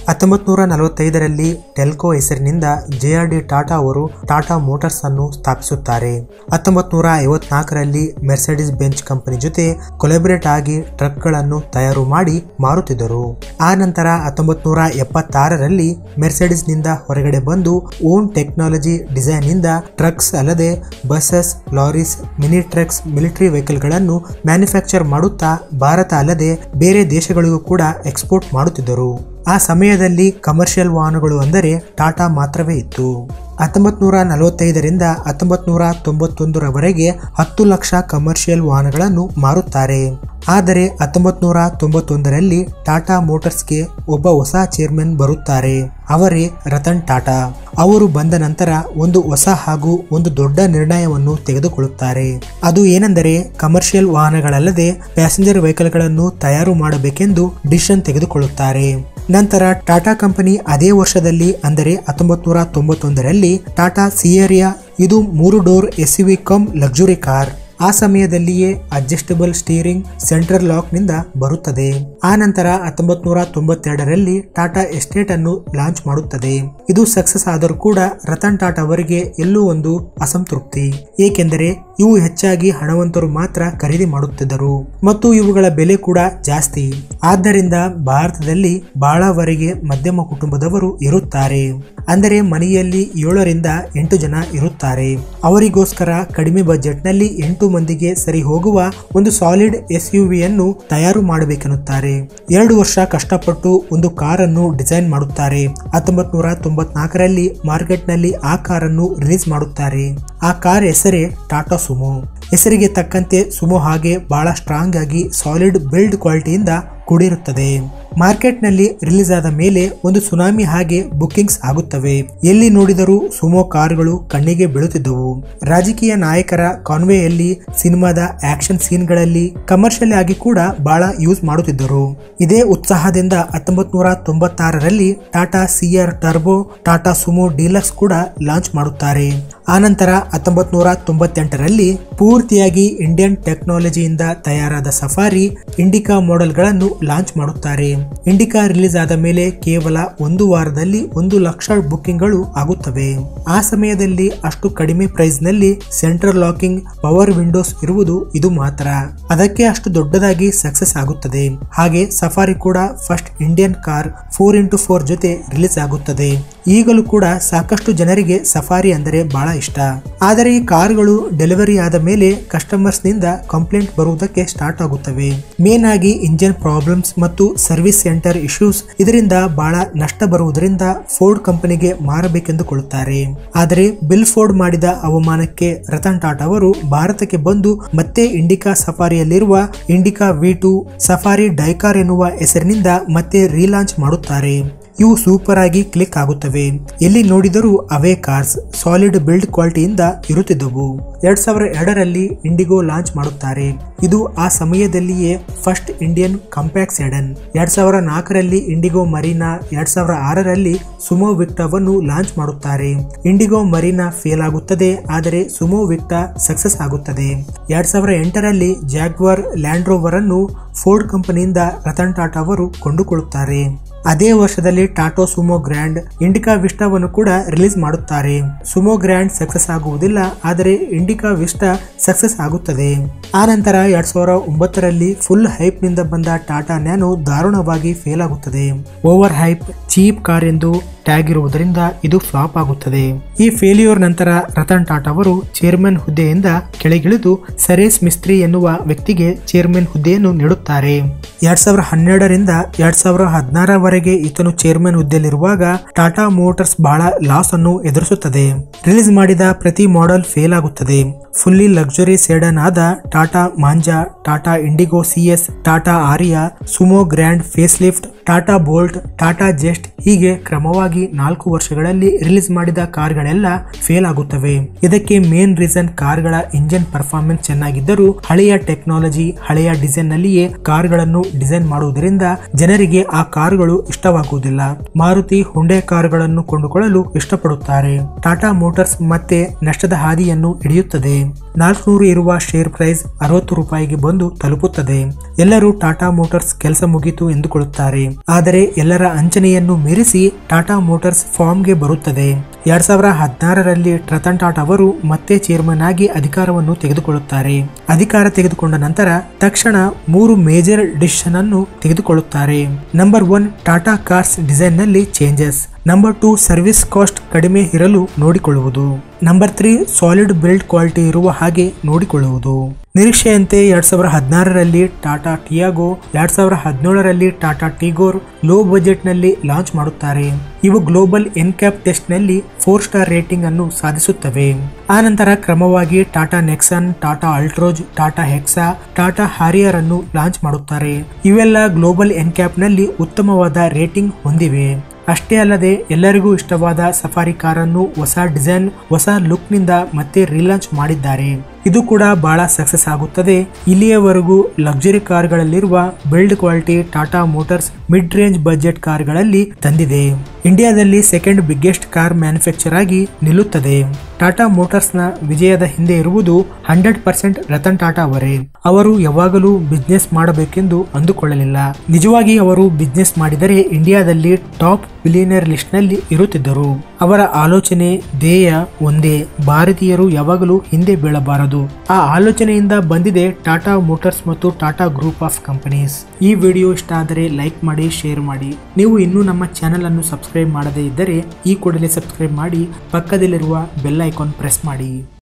ಹತ್ತೊಂಬತ್ ನೂರ ನಲವತ್ತೈದರಲ್ಲಿ ಟೆಲ್ಕೋ ಹೆಸರಿನಿಂದ ಜೆ ಆರ್ ಡಿ ಟಾಟಾ ಅವರು ಟಾಟಾ ಮೋಟಾರ್ಸ್ ಅನ್ನು ಸ್ಥಾಪಿಸುತ್ತಾರೆ ಹತ್ತೊಂಬತ್ ನೂರ ಐವತ್ನಾಲ್ಕರಲ್ಲಿ ಮೆರ್ಸೆಡಿಸ್ ಬೆಂಚ್ ಕಂಪನಿ ಜೊತೆ ಕೊಲೆಬರೇಟ್ ಆಗಿ ಟ್ರಕ್ಗಳನ್ನು ತಯಾರು ಮಾಡಿ ಮಾರುತ್ತಿದ್ದರು ಆ ನಂತರ ಹತ್ತೊಂಬತ್ ನೂರ ಎಪ್ಪತ್ತಾರರಲ್ಲಿ ಮೆರ್ಸೆಡಿಸ್ ನಿಂದ ಹೊರಗಡೆ ಬಂದು ಓನ್ ಟೆಕ್ನಾಲಜಿ ಡಿಸೈನ್ ನಿಂದ ಟ್ರಕ್ಸ್ ಅಲ್ಲದೆ buses lorries mini trucks military vehicle ಗಳನ್ನು ಮ್ಯಾನುಫ್ಯಾಕ್ಚರ್ ಮಾಡುತ್ತಾ ಭಾರತ ಅಲ್ಲದೆ ಬೇರೆ ದೇಶಗಳಿಗೂ ಕೂಡ ಎಕ್ಸ್ಪೋರ್ಟ್ ಮಾಡುತ್ತಿದ್ದರು ಆ ಸಮಯದಲ್ಲಿ ಕಮರ್ಷಿಯಲ್ ವಾಹನಗಳು ಅಂದರೆ ಟಾಟಾ ಮಾತ್ರವೇ ಇತ್ತು ಹತ್ತೊಂಬತ್ ನೂರ ನಲವತ್ತೈದರಿಂದ ಹತ್ತೊಂಬತ್ ನೂರ ತೊಂಬತ್ತೊಂದರವರೆಗೆ ಹತ್ತು ಲಕ್ಷ ಕಮರ್ಷಿಯಲ್ ವಾಹನಗಳನ್ನು ಮಾರುತ್ತಾರೆ ಆದರೆ ಹತ್ತೊಂಬತ್ ನೂರ ತೊಂಬತ್ತೊಂದರಲ್ಲಿ ಟಾಟಾ ಮೋಟಾರ್ಸ್ಗೆ ಒಬ್ಬ ಹೊಸ ಚೇರ್ಮನ್ ಬರುತ್ತಾರೆ ಅವರೇ ರತನ್ ಟಾಟಾ ಅವರು ಬಂದ ನಂತರ ಒಂದು ಹೊಸ ಹಾಗೂ ಒಂದು ದೊಡ್ಡ ನಿರ್ಣಯವನ್ನು ತೆಗೆದುಕೊಳ್ಳುತ್ತಾರೆ ಅದು ಏನೆಂದರೆ ಕಮರ್ಷಿಯಲ್ ವಾಹನಗಳಲ್ಲದೆ ಪ್ಯಾಸೆಂಜರ್ ವೆಹಿಕಲ್ಗಳನ್ನು ತಯಾರು ಮಾಡಬೇಕೆಂದು ಡಿಸಿಷನ್ ತೆಗೆದುಕೊಳ್ಳುತ್ತಾರೆ ನಂತರ ಟಾಟಾ ಕಂಪನಿ ಅದೇ ವರ್ಷದಲ್ಲಿ ಅಂದರೆ ಹತ್ತೊಂಬತ್ ನೂರ ತೊಂಬತ್ತೊಂದರಲ್ಲಿ ಟಾಟಾ ಸಿಯರಿಯಾ ಇದು ಮೂರು door S V cum luxury car ಆ ಸಮಯದಲ್ಲಿಯೇ ಅಡ್ಜಸ್ಟಬಲ್ ಸ್ಟೀರಿಂಗ್ ಸೆಂಟ್ರಲ್ ಲಾಕ್ ನಿಂದ ಬರುತ್ತದೆ ಆ ನಂತರ ಹತ್ತೊಂಬತ್ ನೂರ ತೊಂಬತ್ತೆರಡರಲ್ಲಿ ಟಾಟಾ ಎಸ್ಟೇಟ್ ಅನ್ನು ಲಾಂಚ್ ಮಾಡುತ್ತದೆ ಇದು ಸಕ್ಸಸ್ ಆದರೂ ಕೂಡ ರತನ್ ಟಾಟಾ ಅವರಿಗೆ ಎಲ್ಲೂ ಒಂದು ಅಸಂತೃಪ್ತಿ ಏಕೆಂದರೆ ಇವು ಹೆಚ್ಚಾಗಿ ಹಣವಂತರು ಮಾತ್ರ ಖರೀದಿ ಮಾಡುತ್ತಿದ್ದರು ಮತ್ತು ಇವುಗಳ ಬೆಲೆ ಕೂಡ ಜಾಸ್ತಿ ಆದ್ದರಿಂದ ಭಾರತದಲ್ಲಿ ಬಹಳವರೆಗೆ ಮಧ್ಯಮ ಕುಟುಂಬದವರು ಇರುತ್ತಾರೆ ಅಂದರೆ ಮನೆಯಲ್ಲಿ ಏಳರಿಂದ ಎಂಟು ಜನ ಇರುತ್ತಾರೆ ಅವರಿಗೋಸ್ಕರ ಕಡಿಮೆ ಬಜೆಟ್ನಲ್ಲಿ ಎಂಟು ಮಂದಿಗೆ ಸರಿ ಹೋಗುವ ಒಂದು ಸಾಲಿಡ್ ಎಸ್ ಯು ವಿಯನ್ನು ತಯಾರು ಮಾಡಬೇಕೆನ್ನುತ್ತಾರೆ ಎರಡು ವರ್ಷ ಕಷ್ಟಪಟ್ಟು ಒಂದು ಕಾರನ್ನು ಡಿಸೈನ್ ಮಾಡುತ್ತಾರೆ ಹತ್ತೊಂಬತ್ ನೂರ ತೊಂಬತ್ನಾಲ್ಕರಲ್ಲಿ ಮಾರ್ಕೆಟ್ನಲ್ಲಿ ಆ ಕಾರನ್ನು ರಿಲೀಸ್ ಮಾಡುತ್ತಾರೆ ಆ ಕಾರ್ ಹೆಸರೇ ಟಾಟಾ ಸುಮೋ ಹೆಸರಿಗೆ ತಕ್ಕಂತೆ ಸುಮೋ ಹಾಗೆ ಬಹಳ ಸ್ಟ್ರಾಂಗ್ ಆಗಿ ಸಾಲಿಡ್ ಬಿಲ್ಡ್ ಕ್ವಾಲಿಟಿಯಿಂದ ಕೂಡಿರುತ್ತದೆ ಮಾರ್ಕೆಟ್ನಲ್ಲಿ ರಿಲೀಸ್ ಆದ ಮೇಲೆ ಒಂದು ಸುನಾಮಿ ಹಾಗೆ ಬುಕ್ಕಿಂಗ್ಸ್ ಆಗುತ್ತವೆ ಎಲ್ಲಿ ನೋಡಿದರೂ ಸುಮೋ ಕಾರುಗಳು ಕಣ್ಣಿಗೆ ಬೀಳುತ್ತಿದ್ದವು ರಾಜಕೀಯ ನಾಯಕರ ಕಾನ್ವೆಯಲ್ಲಿ ಸಿನಿಮಾದ ಆಕ್ಷನ್ ಸೀನ್ಗಳಲ್ಲಿ ಕಮರ್ಷಿಯಲ್ ಆಗಿ ಕೂಡ ಬಹಳ ಯೂಸ್ ಮಾಡುತ್ತಿದ್ದರು ಇದೇ ಉತ್ಸಾಹದಿಂದ ಹತ್ತೊಂಬತ್ ನೂರ ತೊಂಬತ್ತಾರರಲ್ಲಿ Tata Sierra turbo Tata Sumo deluxe ಕೂಡ ಲಾಂಚ್ ಮಾಡುತ್ತಾರೆ ಆನಂತರ ಹತ್ತೊಂಬತ್ ನೂರ ತೊಂಬತ್ತೆಂಟರಲ್ಲಿ ಪೂರ್ತಿಯಾಗಿ ಇಂಡಿಯನ್ ಟೆಕ್ನಾಲಜಿಯಿಂದ ತಯಾರಾದ ಸಫಾರಿ ಇಂಡಿಕಾ ಮಾಡೆಲ್ಗಳನ್ನು ಲಾಂಚ್ ಮಾಡುತ್ತಾರೆ ಇಂಡಿಕಾ ರಿಲೀಸ್ ಆದ ಮೇಲೆ ಕೇವಲ ಒಂದು ವಾರದಲ್ಲಿ ಒಂದು ಲಕ್ಷ ಬುಕ್ಕಿಂಗ್ಗಳು ಆಗುತ್ತವೆ ಆ ಸಮಯದಲ್ಲಿ ಅಷ್ಟು ಕಡಿಮೆ ಪ್ರೈಸ್ ನಲ್ಲಿ ಸೆಂಟ್ರಲ್ ಲಾಕಿಂಗ್ ಪವರ್ ವಿಂಡೋಸ್ ಇರುವುದು ಇದು ಮಾತ್ರ ಅದಕ್ಕೆ ಅಷ್ಟು ದೊಡ್ಡದಾಗಿ ಸಕ್ಸಸ್ ಆಗುತ್ತದೆ ಹಾಗೆ ಸಫಾರಿ ಕೂಡ first Indian car four into four ಜೊತೆ ರಿಲೀಸ್ ಆಗುತ್ತದೆ ಈಗಲೂ ಕೂಡ ಸಾಕಷ್ಟು ಜನರಿಗೆ ಸಫಾರಿ ಅಂದರೆ ಬಹಳ ಇಷ್ಟ ಆದರೆ ಈ ಕಾರುಗಳು ಡೆಲಿವರಿ ಆದ ಮೇಲೆ ಕಸ್ಟಮರ್ಸ್ ನಿಂದ ಕಂಪ್ಲೇಂಟ್ ಬರುವುದಕ್ಕೆ ಸ್ಟಾರ್ಟ್ ಆಗುತ್ತವೆ ಮೇನ್ ಆಗಿ ಇಂಜಿನ್ ಪ್ರಾಬ್ಲಮ್ಸ್ ಮತ್ತು ಸರ್ವಿಸ್ ಸೆಂಟರ್ ಇಶ್ಯೂಸ್ ಇದರಿಂದ ಬಹಳ ನಷ್ಟ ಬರುವುದರಿಂದ ಫೋರ್ಡ್ ಕಂಪನಿಗೆ ಮಾರಬೇಕೆಂದುಕೊಳ್ಳುತ್ತಾರೆ ಆದರೆ ಬಿಲ್ ಫೋರ್ಡ್ ಮಾಡಿದ ಅವಮಾನಕ್ಕೆ ರತನ್ ಟಾಟಾ ಅವರು ಭಾರತಕ್ಕೆ ಬಂದು ಮತ್ತೆ ಇಂಡಿಕಾ ಸಫಾರಿಯಲ್ಲಿರುವ Indica V two Safari Dicor ಎನ್ನುವ ಹೆಸರಿನಿಂದ ಮತ್ತೆ ರೀಲಾಂಚ್ ಮಾಡುತ್ತಾರೆ ಇವು ಸೂಪರ್ ಆಗಿ ಕ್ಲಿಕ್ ಆಗುತ್ತವೆ ಎಲ್ಲಿ ನೋಡಿದರೂ ಅವೇ ಕಾರ್ಸ್ ಸಾಲಿಡ್ ಬಿಲ್ಡ್ ಕ್ವಾಲಿಟಿಯಿಂದ ಇರುತ್ತಿದ್ದವು ಎರಡ್ ಸಾವಿರದ ಎರಡರಲ್ಲಿ ಇಂಡಿಗೋ ಲಾಂಚ್ ಮಾಡುತ್ತಾರೆ ಇದು ಆ ಸಮಯದಲ್ಲಿಯೇ ಫಸ್ಟ್ ಇಂಡಿಯನ್ ಕಂಪ್ಯಾಕ್ಟ್ ಸೆಡನ್ ಎರಡ್ ಸಾವಿರ ನಾಲ್ಕರಲ್ಲಿ ಇಂಡಿಗೋ ಮರೀನಾ ಎರಡ್ ಸಾವಿರ ಆರರಲ್ಲಿ ಸುಮೋ ವಿಕ್ಟಾವನ್ನು ಲಾಂಚ್ ಮಾಡುತ್ತಾರೆ ಇಂಡಿಗೋ ಮರೀನಾ ಫೇಲ್ ಆಗುತ್ತದೆ ಆದರೆ ಸುಮೋ ವಿಕ್ಟಾ ಸಕ್ಸಸ್ ಆಗುತ್ತದೆ ಎರಡ್ ಸಾವಿರ ಎಂಟರಲ್ಲಿ ಜಾಗ್ವಾರ್ ಲ್ಯಾಂಡ್ ರೋವರ್ ಅನ್ನು ಫೋರ್ಡ್ ಕಂಪನಿಯಿಂದ ರತನ್ ಟಾಟಾ ಅವರು ಕೊಂಡುಕೊಳ್ಳುತ್ತಾರೆ ಅದೇ ವರ್ಷದಲ್ಲಿ ಟಾಟೋ ಸುಮೋ ಗ್ರ್ಯಾಂಡ್ ಇಂಡಿಕಾ ವಿಸ್ಟಾವನ್ನು ಕೂಡ ರಿಲೀಸ್ ಮಾಡುತ್ತಾರೆ ಸುಮೋ ಗ್ರ್ಯಾಂಡ್ ಸಕ್ಸಸ್ ಆಗುವುದಿಲ್ಲ ಆದರೆ ಇಂಡಿಕಾ ವಿಸ್ಟಾ ಸಕ್ಸಸ್ ಆಗುತ್ತದೆ ಆ ನಂತರ ಎರಡ್ ಸಾವಿರ ಒಂಬತ್ತರಲ್ಲಿ ಫುಲ್ ಹೈಪ್ ನಿಂದ ಬಂದ ಟಾಟಾ ನ್ಯಾನೋ ದಾರುಣವಾಗಿ ಫೇಲ್ ಆಗುತ್ತದೆ ಓವರ್ ಹೈಪ್ ಚೀಪ್ ಕಾರ್ ಎಂದು ಟ್ಯಾಗ್ ಇರುವುದರಿಂದ ಇದು ಫ್ಲಾಪ್ ಆಗುತ್ತದೆ ಈ ಫೇಲ್ಯೂರ್ ನಂತರ ರತನ್ ಟಾಟಾ ಅವರು ಚೇರ್ಮನ್ ಹುದ್ದೆಯಿಂದ ಕೆಳಗಿಳಿದು ಸರೇಸ್ ಮಿಸ್ತ್ರಿ ಎನ್ನುವ ವ್ಯಕ್ತಿಗೆ ಚೇರ್ಮನ್ ಹುದ್ದೆಯನ್ನು ನೀಡುತ್ತಾರೆ ಎರಡ್ ಸಾವಿರ ಹನ್ನೆರಡರಿಂದ ಎರಡ್ ಸಾವಿರ ಹದಿನಾರವರೆಗೆ ಈತನು ಚೇರ್ಮನ್ ಹುದ್ದೆಯಲ್ಲಿರುವಾಗ ಟಾಟಾ ಮೋಟಾರ್ಸ್ ಬಹಳ ಲಾಸ್ ಅನ್ನು ಎದುರಿಸುತ್ತದೆ ರಿಲೀಸ್ ಮಾಡಿದ ಪ್ರತಿ ಮಾಡೆಲ್ ಫೇಲ್ ಆಗುತ್ತದೆ ಫುಲ್ಲಿ ಲಕ್ಸುರಿ ಸೆಡನ್ ಆದ Tata Manza Tata Indigo CS Tata Aria Sumo Grand face lift Tata Bolt Tata Zest ಹೀಗೆ ಕ್ರಮವಾಗಿ ನಾಲ್ಕು ವರ್ಷಗಳಲ್ಲಿ ರಿಲೀಸ್ ಮಾಡಿದ ಕಾರ್ಗಳೆಲ್ಲ ಫೇಲ್ ಆಗುತ್ತವೆ ಇದಕ್ಕೆ ಮೇನ್ ರೀಸನ್ ಕಾರ್ಗಳ ಇಂಜಿನ್ ಪರ್ಫಾರ್ಮೆನ್ಸ್ ಚೆನ್ನಾಗಿದ್ದರೂ ಹಳೆಯ ಟೆಕ್ನಾಲಜಿ ಹಳೆಯ ಡಿಸೈನ್ ನಲ್ಲಿಯೇ ಕಾರ್ಗಳನ್ನು ಡಿಸೈನ್ ಮಾಡುವುದರಿಂದ ಜನರಿಗೆ ಆ ಕಾರುಗಳು ಇಷ್ಟವಾಗುವುದಿಲ್ಲ ಮಾರುತಿ ಹುಂಡೆ ಕಾರುಗಳನ್ನು ಕೊಂಡುಕೊಳ್ಳಲು ಇಷ್ಟಪಡುತ್ತಾರೆ ಟಾಟಾ ಮೋಟಾರ್ಸ್ ಮತ್ತೆ ನಷ್ಟದ ಹಾದಿಯನ್ನು ಹಿಡಿಯುತ್ತದೆ ನಾಲ್ಕುನೂರು ಇರುವ ಶೇರ್ ಪ್ರೈಸ್ ಅರವತ್ತು ರೂಪಾಯಿಗೆ ಬಂದು ತಲುಪುತ್ತದೆ ಎಲ್ಲರೂ ಟಾಟಾ ಮೋಟಾರ್ಸ್ ಕೆಲಸ ಮುಗಿತು ಎಂದುಕೊಳ್ಳುತ್ತಾರೆ ಆದರೆ ಎಲ್ಲರ ಅಂಚನೆಯನ್ನು ಮೀರಿಸಿ ಟಾಟಾ ಮೋಟಾರ್ಸ್ ಫಾರ್ಮ್ಗೆ ಬರುತ್ತದೆ ಎರಡ್ ಸಾವಿರ ಹದಿನಾರರಲ್ಲಿ ರತನ್ ಟಾಟಾ ಅವರು ಮತ್ತೆ ಚೇರ್ಮನ್ ಆಗಿ ಅಧಿಕಾರವನ್ನು ತೆಗೆದುಕೊಳ್ಳುತ್ತಾರೆ ಅಧಿಕಾರ ತೆಗೆದುಕೊಂಡ ನಂತರ ತಕ್ಷಣ ಮೂರು ಮೇಜರ್ ಡಿಸಿಷನ್ ಅನ್ನು ತೆಗೆದುಕೊಳ್ಳುತ್ತಾರೆ number one Tata cars design ನಲ್ಲಿ changes number two service cost ಕಡಿಮೆ ಇರಲು ನೋಡಿಕೊಳ್ಳುವುದು number three solid build quality ಇರುವ ಹಾಗೆ ನೋಡಿಕೊಳ್ಳುವುದು ನಿರೀಕ್ಷೆಯಂತೆ ಎರಡ್ ಸಾವಿರ ಹದಿನಾರರಲ್ಲಿ ಟಾಟಾ ಟಿಯಾಗೋ ಎರಡ್ ಸಾವಿರ ಹದಿನೇಳರಲ್ಲಿ ಟಾಟಾ ಟಿಗೋರ್ ಲೋ ಬಜೆಟ್ ನಲ್ಲಿ ಲಾಂಚ್ ಮಾಡುತ್ತಾರೆ ಇವು ಗ್ಲೋಬಲ್ ಎನ್ಕ್ಯಾಪ್ ಟೆಸ್ಟ್ ನಲ್ಲಿ ಫೋರ್ ಸ್ಟಾರ್ ರೇಟಿಂಗ್ ಅನ್ನು ಸಾಧಿಸುತ್ತವೆ ಆ ನಂತರ ಕ್ರಮವಾಗಿ Tata Nexon Tata Altroz Tata Hexa Tata Harrier ಅನ್ನು ಲಾಂಚ್ ಮಾಡುತ್ತಾರೆ ಇವೆಲ್ಲ ಗ್ಲೋಬಲ್ ಎನ್ಕ್ಯಾಪ್ ನಲ್ಲಿ ಉತ್ತಮವಾದ ರೇಟಿಂಗ್ ಹೊಂದಿವೆ ಅಷ್ಟೇ ಅಲ್ಲದೆ ಎಲ್ಲರಿಗೂ ಇಷ್ಟವಾದ ಸಫಾರಿ ಕಾರನ್ನು ಹೊಸ ಡಿಸೈನ್ ಹೊಸ ಲುಕ್ ನಿಂದ ಮತ್ತೆ ರೀಲಾಂಚ್ ಮಾಡಿದ್ದಾರೆ ಇದು ಕೂಡ ಬಹಳ ಸಕ್ಸಸ್ ಆಗುತ್ತದೆ ಇಲ್ಲಿಯವರೆಗೂ ಲಕ್ಸುರಿ ಕಾರ್ಗಳಲ್ಲಿರುವ build quality Tata Motors mid range budget ಕಾರ್ಗಳಲ್ಲಿ ತಂದಿದೆ ಇಂಡಿಯಾದಲ್ಲಿ ಸೆಕೆಂಡ್ ಬಿಗ್ಗೆಸ್ಟ್ ಕಾರ್ ಮ್ಯಾನುಫ್ಯಾಕ್ಚರ್ ಆಗಿ ನಿಲ್ಲುತ್ತದೆ ಟಾಟಾ ಮೋಟಾರ್ಸ್ನ ವಿಜಯದ ಹಿಂದೆ ಇರುವುದು ಹಂಡ್ರೆಡ್ ಪರ್ಸೆಂಟ್ ರತನ್ ಟಾಟಾ ಅವರೇ ಅವರು ಯಾವಾಗಲೂ ಬಿಸ್ನೆಸ್ ಮಾಡಬೇಕೆಂದು ಅಂದುಕೊಳ್ಳಲಿಲ್ಲ ನಿಜವಾಗಿ ಅವರು ಬಿಸ್ನೆಸ್ ಮಾಡಿದರೆ ಇಂಡಿಯಾದಲ್ಲಿ ಟಾಪ್ ಬಿಲಿಯನರ್ ಲಿಸ್ಟ್ ನಲ್ಲಿ ಇರುತ್ತಿದ್ದರು ಅವರ ಆಲೋಚನೆ ಧ್ಯೇಯ ಒಂದೇ ಭಾರತೀಯರು ಯಾವಾಗಲೂ ಹಿಂದೆ ಬೀಳಬಾರದು ಆ ಆಲೋಚನೆಯಿಂದ ಬಂದಿದೆ ಟಾಟಾ ಮೋಟಾರ್ಸ್ ಮತ್ತು ಟಾಟಾ ಗ್ರೂಪ್ ಆಫ್ ಕಂಪನೀಸ್ ಈ ವಿಡಿಯೋ ಇಷ್ಟ ಆದರೆ ಲೈಕ್ ಮಾಡಿ ಶೇರ್ ಮಾಡಿ ನೀವು ಇನ್ನೂ ನಮ್ಮ ಚಾನೆಲ್ ಅನ್ನು ಸಬ್ಸ್ಕ್ರೈಬ್ ಮಾಡದೇ ಇದ್ದರೆ ಈ ಕೂಡಲೇ ಸಬ್ಸ್ಕ್ರೈಬ್ ಮಾಡಿ ಪಕ್ಕದಲ್ಲಿರುವ ಬೆಲ್ ಐಕಾನ್ ಪ್ರೆಸ್ ಮಾಡಿ